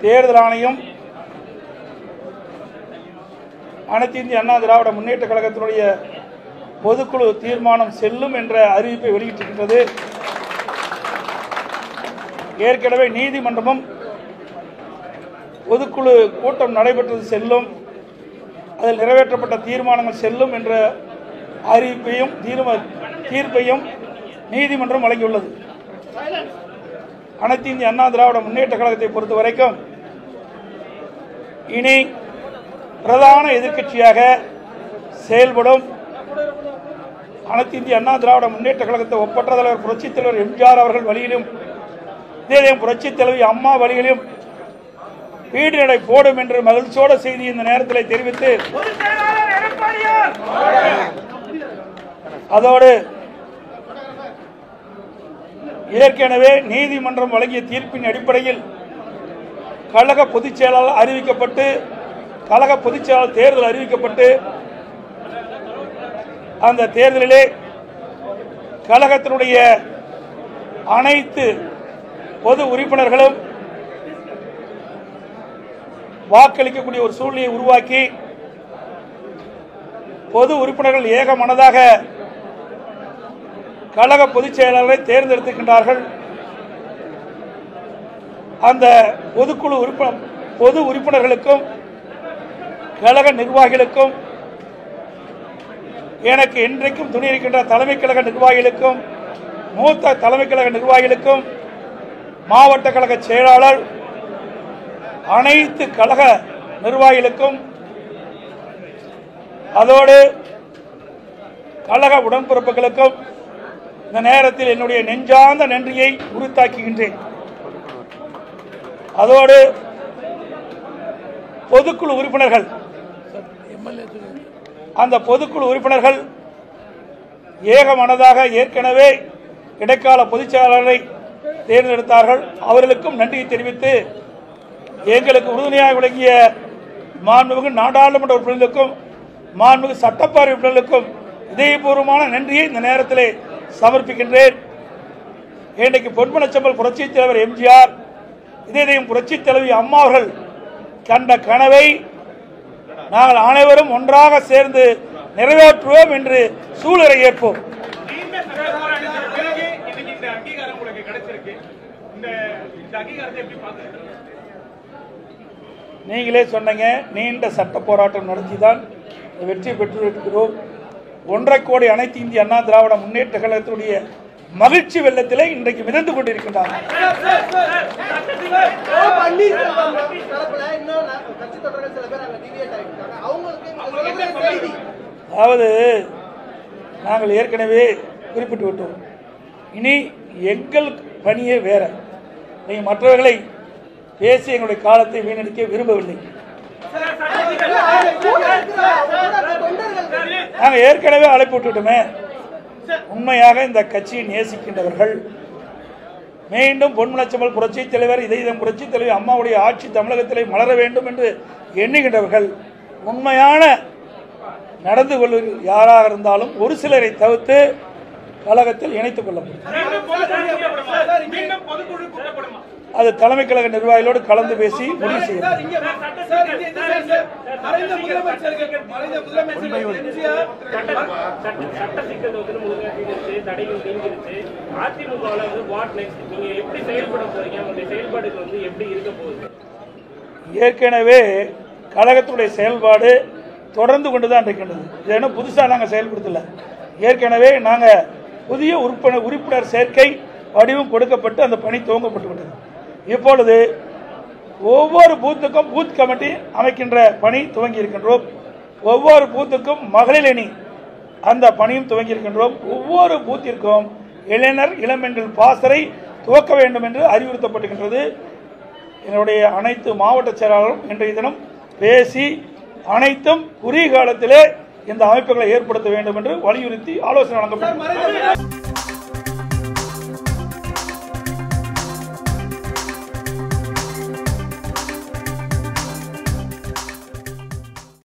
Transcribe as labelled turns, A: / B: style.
A: தேர்தல் ஆணையம் அனைத்து இந்திய அண்ணா திராவிட முன்னேற்ற கழகத்தினுடைய பொதுக்குழு தீர்மானம் செல்லும் என்ற அறிவிப்பை வெளியிட்டிருக்கின்றது ஏற்கனவே நீதிமன்றமும் பொதுக்குழு கூட்டம் நடைபெற்றது செல்லும் அதில் நிறைவேற்றப்பட்ட தீர்மானங்கள் செல்லும் என்ற அறிவிப்பையும் தீர்ம தீர்ப்பையும் நீதிமன்றம் வழங்கியுள்ளது அனைத்து இந்திய அண்ணா திராவிட முன்னேற்ற கழகத்தை பொறுத்த வரைக்கும் இனி பிரதான எதிர்க்கட்சியாக செயல்படும் அனைத்து இந்திய அண்ணா திராவிட முன்னேற்ற கழகத்தை ஒப்பற்ற தலைவர் புரட்சித் தலைவர் எம்ஜிஆர் அவர்கள் வழியிலும் இதே புரட்சித் தலைவி அம்மா வழியிலும் வீடு நடை போடும் என்று மகிழ்ச்சியோட செய்தி இந்த நேரத்தில் தெரிவித்து அதோடு ஏற்கனவே நீதிமன்றம் வழங்கிய தீர்ப்பின் அடிப்படையில் கழக பொதுச் செயலாளர் அறிவிக்கப்பட்டு கழக பொதுச் செயலாளர் தேர்தல் அறிவிக்கப்பட்டு அந்த தேர்தலிலே கழகத்தினுடைய அனைத்து பொது உறுப்பினர்களும் வாக்களிக்கக்கூடிய ஒரு சூழ்நிலையை உருவாக்கி பொது உறுப்பினர்கள் ஏக மனதாக கழக பொதுச் செயலாளரை தேர்ந்தெடுத்திருக்கின்றார்கள் அந்த பொதுக்குழு உறுப்பினர் பொது உறுப்பினர்களுக்கும் கழக நிர்வாகிகளுக்கும் எனக்கு இன்றைக்கும் துணி இருக்கின்ற தலைமை கழக நிர்வாகிகளுக்கும் மூத்த தலைமை கழக நிர்வாகிகளுக்கும் மாவட்ட கழக செயலாளர் அனைத்து கழக நிர்வாகிகளுக்கும் அதோடு கழக உடன்பிறப்புகளுக்கும் இந்த நேரத்தில் என்னுடைய நெஞ்சார்ந்த நன்றியை உரித்தாக்குகின்றேன் அதோடு பொதுக்குழு உறுப்பினர்கள் அந்த பொதுக்குழு உறுப்பினர்கள் ஏக மனதாக ஏற்கனவே இடைக்கால பொதுச் செயலாளரை தேர்ந்தெடுத்தார்கள் அவர்களுக்கும் நன்றியை தெரிவித்து எங்களுக்கு உறுதுணையாக விளங்கிய மாண்புமிகு நாடாளுமன்ற உறுப்பினர்களுக்கும் மாண்புமிகு சட்டப்பேரவை உறுப்பினர்களுக்கும் இதயபூர்வமான நன்றியை இந்த நேரத்தில் சமர்ப்பிக்கின்றேன் இன்றைக்கு பொன்மனச்சம்பல் புரட்சித் தலைவர் எம்ஜிஆர் இதயம் புரட்சித் தலைவி அம்மா அவர்கள் கண்ட கனவை நாங்கள் அனைவரும் ஒன்றாக சேர்ந்து நிறைவேற்றுவோம் என்று சூழலை ஏற்போம்
B: நீண்ட சட்ட போராட்டத்திற்கு பிறகு இன்னைக்கு இந்த அங்கீகாரம் உங்களுக்கு கிடைச்சிருக்கு இந்த இந்த அங்கீகாரத்தை எப்படி பாக்குறீங்க
A: நீங்களே சொன்னீங்க நீண்ட சட்ட போராட்டம் நடத்தி தான் வெற்றி பெற்றிருக்கிறோம் ஒன்றரை கோடி அனைத்து இந்திய அண்ணா திராவிட முன்னேற்ற கழகத்துடைய மகிழ்ச்சி வெள்ளத்திலே இன்றைக்கு மிதந்து கொண்டிருக்கின்றார்
C: பன்னீர்செல்வம் தரப்புல இன்னும் நா- கட்சி தொடர்கள் சில பேர் அங்க டிவியேட் ஆகிட்டாங்க அவங்களுக்கு நீங்க சொல்லக்கூடிய செய்தி
A: அதாவது நாங்கள் ஏற்கனவே குறிப்பிட்டு விட்டோம் இனி எங்கள் பணியே வேற நீங்கள் மற்றவர்களை பேசி எங்களுடைய காலத்தை வீணடிக்க விரும்பவில்லை
C: கூட இருக்கிற ஊடக தொண்டர்கள்
A: நாங்கள் ஏற்கனவே அழைப்பு விட்டுட்டோமே உண்மையாக இந்த கட்சியை நேசிக்கின்றவர்கள் மீண்டும் பொன்முனச்சம்பல் புரட்சித் தலைவர் இதயம் புரட்சித் தலைவர் அம்மாவுடைய ஆட்சி தமிழகத்திலே மலர வேண்டும் என்று எண்ணுகின்றவர்கள் உண்மையான நடந்து கொள்வது யாராக இருந்தாலும் ஒரு சிலரை தவிர்த்து கழகத்தில் இணைத்துக் கொள்ளப்படும்
B: மீண்டும் பொதுக்குழு கூட்டப்படுமா மீண்டும் பொதுக்குழு கூட்டப்படுமா
A: அது தலைமை கழக நிர்வாகிகளோடு கலந்து பேசி முடிவு செய்யப்படும்
D: இங்க சார், இங்க இந்த சார், சார், மறைந்த முதலமைச்சர்கள் மறைந்த முதலமைச்சர்கள் எம்ஜிஆர்
E: சட்ட சட்ட சிக்கல் வந்து உங்களுக்கு தீர்ந்துருச்சு தடைகள் நீங்கிருச்சு அதிமுகவில் வந்து வாட் நெக்ஸ்ட் நீங்க எப்படி செயல்பட போறீங்க உங்களுடைய செயல்பாடுகள் வந்து எப்படி இருக்க போகுது
A: ஏற்கனவே கழகத்துடைய செயல்பாடு தொடர்ந்து கொண்டு தான் இருக்கின்றது இது என்ன புதுசாக நாங்கள் செயல்படுத்தல ஏற்கனவே நாங்கள் புதிய உறுப்பினர் உறுப்பினர் சேர்க்கை வடிவம் கொடுக்கப்பட்டு அந்த பணி துவங்கப்பட்டு விட்டது இப்பொழுது ஒவ்வொரு பூத்துக்கும் பூத் கமிட்டி அமைக்கின்ற பணி துவங்கி இருக்கின்றோம் ஒவ்வொரு பூத்துக்கும் மகளிர் அணி அந்த பணியும் துவங்கி இருக்கின்றோம் ஒவ்வொரு பூத்திற்கும் இளைஞர் இளம்பெண்கள் பாசறை துவக்க வேண்டும் என்று அறிவுறுத்தப்பட்டிருக்கின்றது என்னுடைய அனைத்து மாவட்ட செயலாளரும் இன்றைய தினம் பேசி அனைத்தும் குறுகிய காலத்திலே இந்த அமைப்புகளை ஏற்படுத்த வேண்டும் என்று வலியுறுத்தி ஆலோசனை வழங்கப்பட்டது
D: மறைந்த